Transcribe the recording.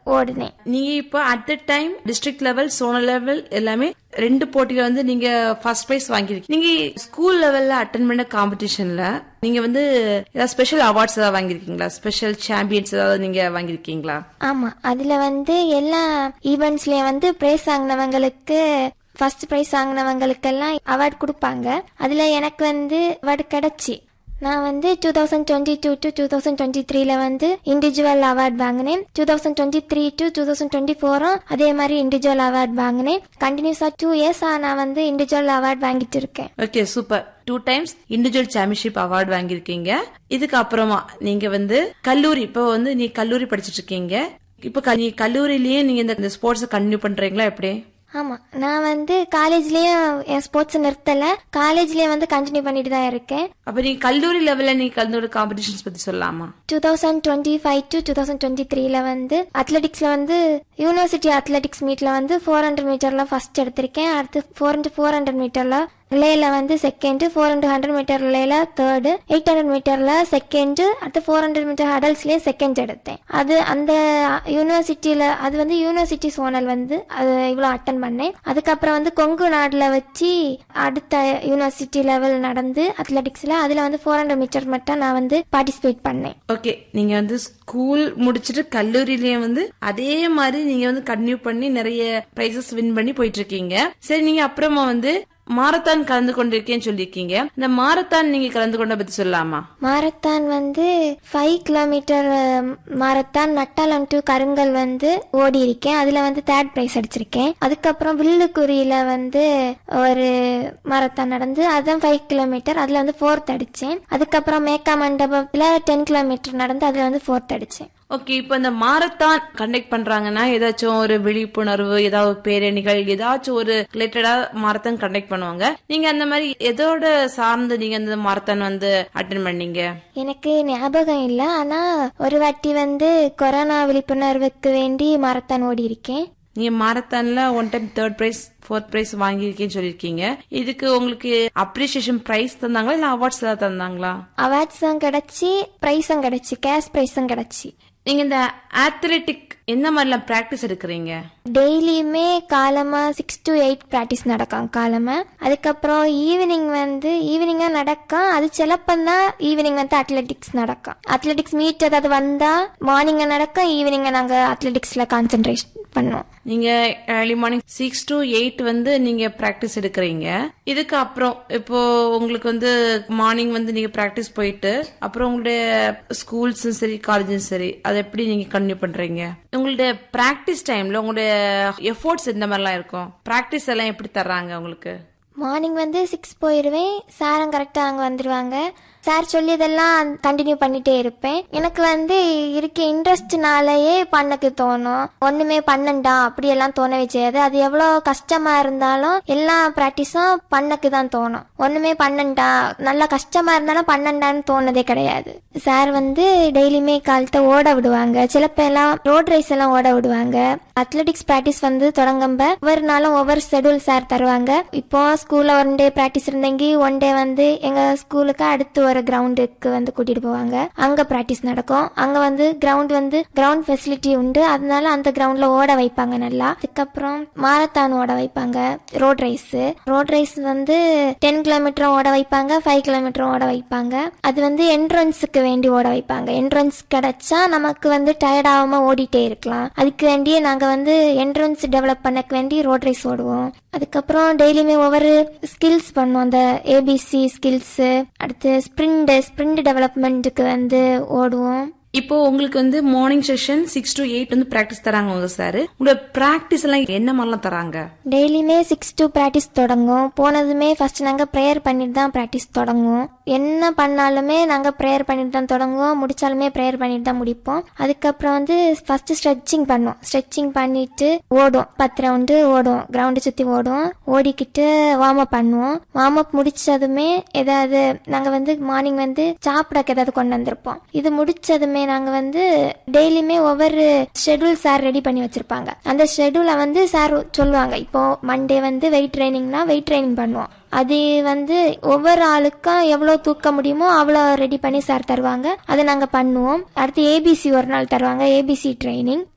ஓடினேன் நீங்க இப்போ at the time district level zonal level எல்லாமே ரெண்டு போட்டியில வந்து நீங்க ஃபர்ஸ்ட் பிரைஸ் வாங்கிருக்கீங்க நீங்க ஸ்கூல் லெவல்ல அட்டன் பண்ண காம்படிஷன்ல நீங்க வந்து ஏதாவது ஸ்பெஷல் அவார்ட்ஸ் ஏதாவது வாங்கிருக்கீங்களா ஸ்பெஷல் சாம்பியன்ஸ் ஏதாவது நீங்க வாங்கிருக்கீங்களா ஆமா அதுல வந்து எல்லா ஈவெண்ட்ஸ்லயும் வந்து பிரைஸ் வாங்கினவங்களுக்கு ஃபர்ஸ்ட் பிரைஸ் வாங்கினவங்களுக்கெல்லாம் அவார்ட் கொடுப்பாங்க அதுல எனக்கு வந்து அவார்டு கிடைச்சி நான் வந்து two thousand twenty two to two thousand twenty த்ரீல வந்து இண்டிவிஜுவல் அவார்ட் வாங்கினேன் two thousand twenty three to two thousand twenty ஃபோரும் அதே மாதிரி இண்டிவிஜுவல் அவார்ட் வாங்கினேன் கண்டினியூஸா டூ இயர்ஸா நான் வந்து இண்டிவிஜுவல் அவார்ட் வாங்கிட்டு இருக்கேன் okay super two times individual championship award வாங்கியிருக்கீங்க இதுக்கு அப்புறமா நீங்க வந்து கல்லூரி இப்போ வந்து நீ கல்லூரி படிச்சிட்டு இருக்கீங்க இப்போ க- நீ கல்லூரிலயே நீங்க இந்த ஸ்போர்ட்ஸ் கண்டினியூ பண்றீங்களா எப்படி ஆமா நான் வந்து காலேஜ்லயும் என் ஸ்போர்ட்ஸ் நிறுத்தல காலேஜ்லயும் வந்து கண்டினியூ பண்ணிட்டு தான் இருக்கேன் அப்ப நீங்க கல்லூரி லெவல்ல நீங்க கலந்து காம்படிஷன்ஸ் பத்தி சொல்லலாமா two thousand twenty five to two thousand twenty த்ரீல வந்து அத்லெட்டிக்ஸ்ல வந்து யூனிவர்சிட்டி அத்லெட்டிக்ஸ் மீட்ல வந்து ஃபோர் ஹண்ட்ரட் மீட்டர்ல ஃபர்ஸ்ட் எடுத்திருக்கேன் அடுத்து ஃபோர் இன்ட்டு ஃபோர் ஹண்ட்ரட் மீட்டர்ல ரிலேல வந்து second four into hundred meter ரிலேல தேர்டு எயிட் ஹண்ட்ரட் மீட்டர்ல செகண்ட் அடுத்து ஃபோர் ஹண்ட்ரட் மீட்டர் ஹடல்ஸ்லயே செகண்ட் எடுத்தேன் அது அந்த யூனிவர்சிட்டியில அது வந்து யூனிவர்சிட்டி சோனல் வந்து அது இவ்வளோ அட்டன் பண்ணேன் அதுக்கப்புறம் வந்து கொங்கு நாடுல வச்சு அடுத்த யூனிவர்சிட்டி லெவல் நடந்து அத்லெட்டிக்ஸ்ல அதுல வந்து ஃபோர் ஹண்ட்ரட் மீட்டர் மட்டும் நான் வந்து பார்ட்டிசிபேட் பண்ணேன் ஓகே நீங்க வந்து ஸ்கூல் முடிச்சிட்டு கல்லூரிலயும் வந்து அதே மாதிரி நீங்க வந்து கண்டினியூ பண்ணி நிறைய பிரைசஸ் வின் பண்ணி போயிட்டு இருக்கீங்க சரி நீங்க அப்புறமா வந்து மாரத்தான் கலந்து கொண்டிருக்கேன்னு சொல்லியிருக்கீங்க இந்த மாரத்தான் நீங்க கலந்து கொண்ட பத்தி சொல்லலாமா மாரத்தான் வந்து five kilometre marathon Nattalam to Karungal வந்து ஓடி இருக்கேன் அதுல வந்து தேர்ட் பிரைஸ் அடிச்சிருக்கேன் அதுக்கப்புறம் வில்லுக்குரியில வந்து ஒரு மாரத்தான் நடந்து அதான் ஃபைவ் கிலோமீட்டர் அதுல வந்து ஃபோர்த் அடிச்சேன் அதுக்கப்புறம் மேக்கா மண்டபத்துல டென் கிலோமீட்டர் நடந்து அதுல வந்து ஃபோர்த் அடிச்சேன் ஓகே இப்போ இந்த மாரத்தான் கண்டக்ட் பண்றாங்கன்னா ஏதாச்சும் ஒரு விழிப்புணர்வு ஏதாவது பேரணிகள் ஏதாச்சும் ஒரு ரிலேட்டடா மாரத்தான் கண்டக்ட் பண்ணுவாங்க நீங்க அந்த மாதிரி எதோட சார்ந்து நீங்க அந்த மாரத்தான் வந்து அட்டன் பண்ணீங்க எனக்கு ஞாபகம் இல்ல ஆனா ஒரு வாட்டி வந்து கொரோனா விழிப்புணர்வுக்கு வேண்டி மாரத்தான் ஓடி இருக்கேன் நீங்க மாரத்தான்ல one time third prize fourth prize வாங்கியிருக்கேன்னு சொல்லியிருக்கீங்க இதுக்கு உங்களுக்கு அப்ரிசியேஷன் பிரைஸ் தந்தாங்களா இல்ல அவார்ட்ஸ் ஏதாவது தந்தாங்களா அவார்ட்ஸும் கிடைச்சி ப்ரைஸும் கிடைச்சி கேஷ் ப்ரைஸும் கிடைச்சி நீங்க இந்த அத்லெட்டிக் எந்த மாதிரிலாம் பிராக்டிஸ் எடுக்கிறீங்க டெய்லியுமே காலமா சிக்ஸ் டு எயிட் ப்ராக்டிஸ் நடக்கும் காலமா அதுக்கப்புறம் ஈவினிங் வந்து ஈவினிங்கா நடக்கும் அது சிலப்பந்தான் ஈவினிங் வந்து அத்லெட்டிக்ஸ் நடக்கும் அத்லெட்டிக்ஸ் மீட் ஏதாவது வந்தா மார்னிங்கா நடக்கும் ஈவினிங்கா நாங்க அத்லெட்டிக்ஸ்ல கான்சென்ட்ரேஷன் பண்ணுவோம் நீங்க early morning six to eight வந்து நீங்க பிராக்டிஸ் எடுக்கிறீங்க இதுக்கு அப்புறம் இப்போ உங்களுக்கு வந்து மார்னிங் வந்து நீங்க பிராக்டிஸ் போயிட்டு அப்புறம் உங்களுடைய ஸ்கூல்ஸும் சரி காலேஜும் சரி அதை எப்படி நீங்க கண்டினியூ பண்றீங்க உங்களுடைய பிராக்டிஸ் டைம்ல உங்களுடைய எஃபோர்ட்ஸ் எந்த மாதிரிலாம் இருக்கும் பிராக்டிஸ் எல்லாம் எப்படி தர்றாங்க உங்களுக்கு மார்னிங் வந்து சிக்ஸ் போயிடுவேன் சாரும் கரெக்டாக அங்கே வந்துடுவாங்க சார் சொல்லியதெல்லாம் கண்டினியூ பண்ணிட்டே இருப்பேன் எனக்கு வந்து இருக்க இன்ட்ரெஸ்ட்னாலயே பண்ணக்கு தோணும் ஒண்ணுமே பண்ணண்டா அப்படியெல்லாம் தோணவே செய்யாது அது எவ்வளோ கஷ்டமா இருந்தாலும் எல்லா ப்ராக்டிஸும் பண்ணக்கு தான் தோணும் ஒண்ணுமே பண்ணண்டா நல்லா கஷ்டமா இருந்தாலும் பண்ணண்டான்னு தோணுதே கிடையாது சார் வந்து டெய்லியுமே காலத்தை ஓட விடுவாங்க சிலப்ப எல்லாம் ரோட் ரேஸ் எல்லாம் ஓட விடுவாங்க அத்லெட்டிக்ஸ் பிராக்டிஸ் வந்து தொடங்கம்ப ஒவ்வொரு நாளும் ஒவ்வொரு ஷெடியூல் சார் தருவாங்க இப்போ ஸ்கூல்ல ஒன் டே பிராக்டிஸ் இருந்தெங்கி ஒன் டே வந்து எங்க ஸ்கூலுக்கு அடுத்து ஒரு கிரவுண்டுக்கு வந்து கூட்டிட்டு போவாங்க அங்க பிராக்டிஸ் நடக்கும் அங்க வந்து கிரவுண்ட் வந்து கிரவுண்ட் ஃபெசிலிட்டி உண்டு அதனால அந்த கிரவுண்ட்ல ஓட வைப்பாங்க நல்லா அதுக்கப்புறம் மாரத்தான் ஓட வைப்பாங்க ரோட் ரேஸ் ரோட் ரேஸ் வந்து டென் கிலோமீட்டரும் ஓட வைப்பாங்க ஃபைவ் கிலோமீட்டரும் ஓட வைப்பாங்க அது வந்து என்ட்ரன்ஸுக்கு வேண்டி ஓட வைப்பாங்க என்ட்ரன்ஸ் கிடைச்சா நமக்கு வந்து டயர்ட் ஆகாம ஓடிட்டே இருக்கலாம் அதுக்கு வேண்டியே நாங்க வந்து என்ட்ரன்ஸ் டெவலப் பண்ணக்கு வேண்டி ரோட் ரேஸ் ஓடுவோம் அதுக்கப்புறம் டெய்லியுமே ஒவ்வொரு ஸ்கில்ஸ் பண்ணுவோம் அந்த ஏபிசி ஸ்கில்ஸ் அடுத்து ஸ்ப்ரிண்ட் ஸ்ப்ரிண்ட் டெவலப்மெண்ட்டுக்கு வந்து ஓடுவோம் இப்போ உங்களுக்கு வந்து morning session six to eight வந்து பிராக்டிஸ் தராங்க உங்க சார் உங்களோட பிராக்டிஸ் எல்லாம் என்ன மாதிரிலாம் தராங்க டெய்லியுமே சிக்ஸ் டு ப்ராக்டிஸ் தொடங்கும் போனதுமே ஃபர்ஸ்ட் நாங்கள் ப்ரேயர் பண்ணிட்டு தான் ப்ராக்டிஸ் தொடங்குவோம் என்ன பண்ணாலுமே நாங்கள் ப்ரேயர் பண்ணிட்டு தான் தொடங்குவோம் முடிச்சாலுமே ப்ரேயர் பண்ணிட்டு தான் முடிப்போம் அதுக்கப்புறம் வந்து ஃபர்ஸ்ட் ஸ்ட்ரெச்சிங் பண்ணுவோம் ஸ்ட்ரெச்சிங் பண்ணிட்டு ஓடும் பத்து ரவுண்டு ஓடுவோம் கிரவுண்டு சுற்றி ஓடுவோம் ஓடிக்கிட்டு வார்ம் அப் பண்ணுவோம் வார்ம் அப் முடிச்சதுமே ஏதாவது நாங்கள் வந்து மார்னிங் வந்து சாப்பிடக்கு ஏதாவது கொண்டு வந்திருப்போம் இது முடிச்சதுமே நாங்கள் வந்து டெய்லியுமே ஒவ்வொரு ஷெட்யூல் சார் ரெடி பண்ணி வச்சிருப்பாங்க அந்த ஷெட்யூலை வந்து சார் சொல்லுவாங்க இப்போ மண்டே வந்து வெயிட் ட்ரைனிங்னா வெயிட் ட்ரைனிங் பண்ணுவோம் அது வந்து ஒவ்வொரு ஆளுக்கும் எவ்வளோ தூக்க முடியுமோ அவ்வளோ ரெடி பண்ணி சார் தருவாங்க அதை நாங்கள் பண்ணுவோம் அடுத்து ஏபிசி ஒரு நாள் தருவாங்க ஏபிசி ட்ரைனிங்